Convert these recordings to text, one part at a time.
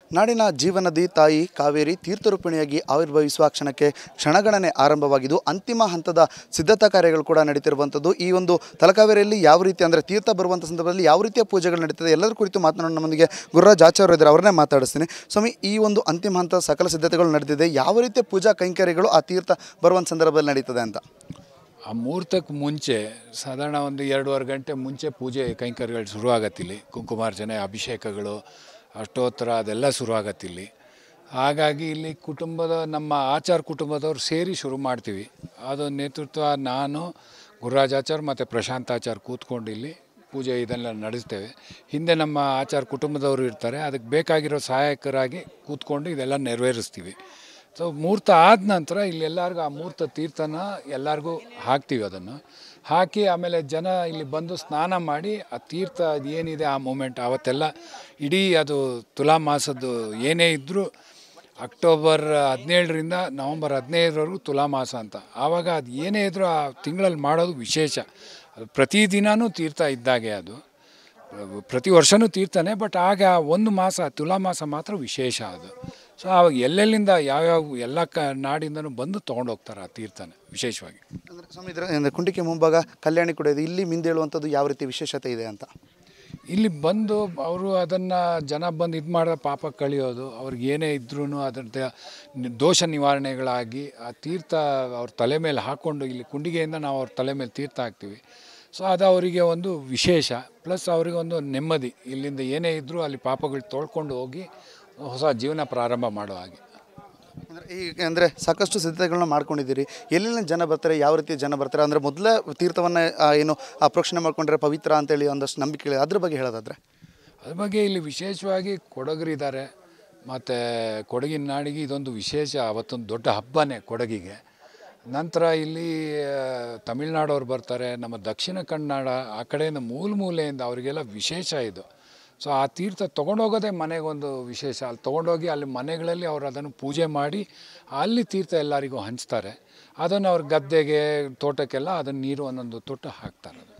ನಾಡಿನ ಜೀವನದಿ ತಾಯಿ ಕಾವೇರಿ ತೀರ್ಥರೂಪಿಣಿಯಾಗಿ ಆವಿರ್ಭವಿಸುವ ಕ್ಷಣಕ್ಕೆ ಕ್ಷಣಗಣನೆ ಆರಂಭವಾಗಿದ್ದು ಅಂತಿಮ ಹಂತದ ಸಿದ್ಧತಾ ಕಾರ್ಯಗಳು ಕೂಡ ನಡೀತಿರುವಂಥದ್ದು ಈ ಒಂದು ತಲಕಾವೇರಿಯಲ್ಲಿ ಯಾವ ರೀತಿ ಅಂದರೆ ತೀರ್ಥ ಬರುವಂಥ ಸಂದರ್ಭದಲ್ಲಿ ಯಾವ ರೀತಿಯ ಪೂಜೆಗಳು ನಡೀತದೆ ಎಲ್ಲರ ಕುರಿತು ಮಾತನಾಡೋಣ ನಮ್ಮೊಂದಿಗೆ ಗುರುರಾಜ್ ಆಚಾರ್ಯ ಇದ್ದಾರೆ ಅವ್ರನ್ನೇ ಮಾತಾಡಿಸ್ತೀನಿ ಸ್ವಾಮಿ ಈ ಒಂದು ಅಂತಿಮ ಹಂತದ ಸಕಲ ಸಿದ್ಧತೆಗಳು ನಡೆದಿದೆ ಯಾವ ರೀತಿಯ ಪೂಜಾ ಕೈಂಕರ್ಯಗಳು ಆ ತೀರ್ಥ ಬರುವಂಥ ಸಂದರ್ಭದಲ್ಲಿ ನಡೀತದೆ ಅಂತ ಆ ಮುಹೂರ್ತಕ್ಕೆ ಮುಂಚೆ ಸಾಧಾರಣ ಒಂದು ಎರಡೂವರೆ ಗಂಟೆ ಮುಂಚೆ ಪೂಜೆ ಕೈಂಕರ್ಯಗಳು ಶುರುವಾಗತ್ತಿಲ್ಲಿ ಕುಂಕುಮಾರ್ಚನೆ ಅಭಿಷೇಕಗಳು ಅಷ್ಟೋತ್ತರ ಅದೆಲ್ಲ ಶುರುವಾಗತ್ತಿಲ್ಲಿ ಹಾಗಾಗಿ ಇಲ್ಲಿ ಕುಟುಂಬದ ನಮ್ಮ ಆಚಾರ ಕುಟುಂಬದವ್ರು ಸೇರಿ ಶುರು ಮಾಡ್ತೀವಿ ಅದು ನೇತೃತ್ವ ನಾನು ಗುರುರಾಜಾಚಾರ್ ಮತ್ತು ಪ್ರಶಾಂತಾಚಾರ್ ಕೂತ್ಕೊಂಡು ಇಲ್ಲಿ ಪೂಜೆ ಇದೆಲ್ಲ ನಡೆಸ್ತೇವೆ ಹಿಂದೆ ನಮ್ಮ ಆಚಾರ ಕುಟುಂಬದವರು ಇರ್ತಾರೆ ಅದಕ್ಕೆ ಬೇಕಾಗಿರೋ ಸಹಾಯಕರಾಗಿ ಕೂತ್ಕೊಂಡು ಇದೆಲ್ಲ ನೆರವೇರಿಸ್ತೀವಿ ಸೊ ಮುಹೂರ್ತ ಆದ ನಂತರ ಇಲ್ಲಿ ಎಲ್ಲರಿಗೂ ಆ ಮುಹೂರ್ತ ತೀರ್ಥನ ಎಲ್ಲರಿಗೂ ಹಾಕ್ತೀವಿ ಅದನ್ನು ಹಾಕಿ ಆಮೇಲೆ ಜನ ಇಲ್ಲಿ ಬಂದು ಸ್ನಾನ ಮಾಡಿ ಆ ತೀರ್ಥ ಅದು ಏನಿದೆ ಆ ಮೂಮೆಂಟ್ ಆವತ್ತೆಲ್ಲ ಇಡೀ ಅದು ತುಲಾ ಮಾಸದ್ದು ಏನೇ ಇದ್ದರೂ ಅಕ್ಟೋಬರ್ ಹದಿನೇಳರಿಂದ ನವಂಬರ್ ಹದಿನೈದರವರೆಗೂ ತುಲಾ ಮಾಸ ಅಂತ ಆವಾಗ ಅದು ಏನೇ ಇದ್ದರೂ ಆ ತಿಂಗಳಲ್ಲಿ ಮಾಡೋದು ವಿಶೇಷ ಅದು ಪ್ರತಿದಿನವೂ ತೀರ್ಥ ಇದ್ದಾಗೆ ಅದು ಪ್ರತಿ ವರ್ಷವೂ ತೀರ್ಥನೇ ಬಟ್ ಆಗ ಒಂದು ಮಾಸ ತುಲಾ ಮಾಸ ಮಾತ್ರ ವಿಶೇಷ ಅದು ಸೊ ಆವಾಗ ಎಲ್ಲೆಲ್ಲಿಂದ ಯಾವ್ಯಾವ ಎಲ್ಲ ಕ ನಾಡಿಂದನೂ ಬಂದು ತೊಗೊಂಡು ಹೋಗ್ತಾರೆ ಆ ತೀರ್ಥನ ವಿಶೇಷವಾಗಿ ಅಂದರೆ ಸ್ವಾಮಿ ಇದರ ಅಂದರೆ ಕುಂಟಿಕೆ ಮುಂಭಾಗ ಕಲ್ಯಾಣಿ ಕೂಡ ಇದೆ ಇಲ್ಲಿ ಮಿಂದೇಳುವಂಥದ್ದು ಯಾವ ರೀತಿ ವಿಶೇಷತೆ ಇದೆ ಅಂತ ಇಲ್ಲಿ ಬಂದು ಅವರು ಅದನ್ನು ಜನ ಬಂದು ಇದು ಮಾಡೋ ಪಾಪ ಕಳಿಯೋದು ಅವ್ರಿಗೆ ಏನೇ ಇದ್ರೂ ಅದರ ದೋಷ ನಿವಾರಣೆಗಳಾಗಿ ಆ ತೀರ್ಥ ಅವ್ರ ತಲೆ ಮೇಲೆ ಹಾಕ್ಕೊಂಡು ಇಲ್ಲಿ ಕುಂಡಿಗೆಯಿಂದ ನಾವು ಅವ್ರ ತಲೆ ಮೇಲೆ ತೀರ್ಥ ಹಾಕ್ತೀವಿ ಸೊ ಅದು ಅವರಿಗೆ ಒಂದು ವಿಶೇಷ ಪ್ಲಸ್ ಅವರಿಗೆ ಒಂದು ನೆಮ್ಮದಿ ಇಲ್ಲಿಂದ ಏನೇ ಇದ್ದರೂ ಅಲ್ಲಿ ಪಾಪಗಳು ತೊಳ್ಕೊಂಡು ಹೋಗಿ ಹೊಸ ಜೀವನ ಪ್ರಾರಂಭ ಮಾಡೋ ಹಾಗೆ ಅಂದರೆ ಈಗ ಅಂದರೆ ಸಾಕಷ್ಟು ಸಿದ್ಧತೆಗಳನ್ನ ಮಾಡ್ಕೊಂಡಿದ್ದೀರಿ ಎಲ್ಲೆಲ್ಲಿ ಜನ ಬರ್ತಾರೆ ಯಾವ ರೀತಿ ಜನ ಬರ್ತಾರೆ ಅಂದರೆ ಮೊದಲೇ ತೀರ್ಥವನ್ನು ಆ, ಏನು ಆ ಪ್ರೋಕ್ಷಣೆ ಮಾಡ್ಕೊಂಡ್ರೆ ಪವಿತ್ರ ಅಂತೇಳಿ ಒಂದಷ್ಟು ನಂಬಿಕೆ ಅದ್ರ ಬಗ್ಗೆ ಹೇಳೋದಾದ್ರೆ ಅದ್ರ ಬಗ್ಗೆ ಇಲ್ಲಿ ವಿಶೇಷವಾಗಿ ಕೊಡಗರಿದ್ದಾರೆ ಮತ್ತು ಕೊಡಗಿನ ನಾಡಿಗೆ ಇದೊಂದು ವಿಶೇಷ ಅವತ್ತೊಂದು ದೊಡ್ಡ ಹಬ್ಬನೇ ಕೊಡಗಿಗೆ ನಂತರ ಇಲ್ಲಿ ಆ, ತಮಿಳ್ನಾಡವ್ರು ಬರ್ತಾರೆ ನಮ್ಮ ದಕ್ಷಿಣ ಕನ್ನಡ ಆ ಕಡೆಯಿಂದ ಮೂಲ ಮೂಲೆಯಿಂದ ಅವರಿಗೆಲ್ಲ ವಿಶೇಷ ಇದು ಸೊ ಆ ತೀರ್ಥ ತೊಗೊಂಡೋಗೋದೇ ಮನೆಗೊಂದು ವಿಶೇಷ ಅಲ್ಲಿ ತೊಗೊಂಡೋಗಿ ಅಲ್ಲಿ ಮನೆಗಳಲ್ಲಿ ಅವರು ಅದನ್ನು ಪೂಜೆ ಮಾಡಿ ಅಲ್ಲಿ ತೀರ್ಥ ಎಲ್ಲರಿಗೂ ಹಂಚ್ತಾರೆ ಅದನ್ನು ಅವ್ರ ಗದ್ದೆಗೆ ತೋಟಕ್ಕೆಲ್ಲ ಅದನ್ನು ನೀರು ಒಂದೊಂದು ತೊಟ್ಟು ಹಾಕ್ತಾರೆ ಅದು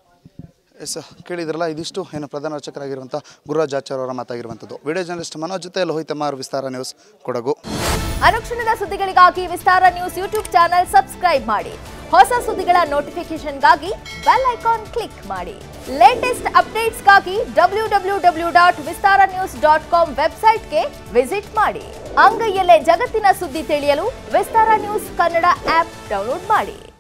ಎಸ್ ಕೇಳಿದ್ರಲ್ಲ ಇದಿಷ್ಟು ಏನು ಪ್ರಧಾನ ಅರ್ಚಕರಾಗಿರುವಂಥ ಗುರುರಾಜ್ ಆಚಾರ್ಯ ಅವರ ಮಾತಾಗಿರುವಂಥದ್ದು ವಿಡಿಯೋ ಜರ್ನಲಿಸ್ಟ್ ಮನೋಜ್ ಜೊತೆ ಲೋಹಿತಮಾರ್ ವಿಸ್ತಾರ ನ್ಯೂಸ್ ಕೊಡಗು ಅನುಕ್ಷಣದ ಸುದ್ದಿಗಳಿಗಾಗಿ Vistara news YouTube channel subscribe ಮಾಡಿ ಹೊಸ ಸುದ್ದಿಗಳ ನೋಟಿಫಿಕೇಶನ್ಗಾಗಿ ಬೆಲ್ ಐಕಾನ್ ಕ್ಲಿಕ್ ಮಾಡಿ ಲೇಟೆಸ್ಟ್ ಅಪ್ಡೇಟ್ಸ್ಗಾಗಿ W W W dot Vistara news dot com ವೆಬ್ಸೈಟ್ಗೆ ವಿಸಿಟ್ ಮಾಡಿ ಅಂಗೈಯಲ್ಲೇ ಜಗತ್ತಿನ ಸುದ್ದಿ ತಿಳಿಯಲು Vistara news Kannada app download ಮಾಡಿ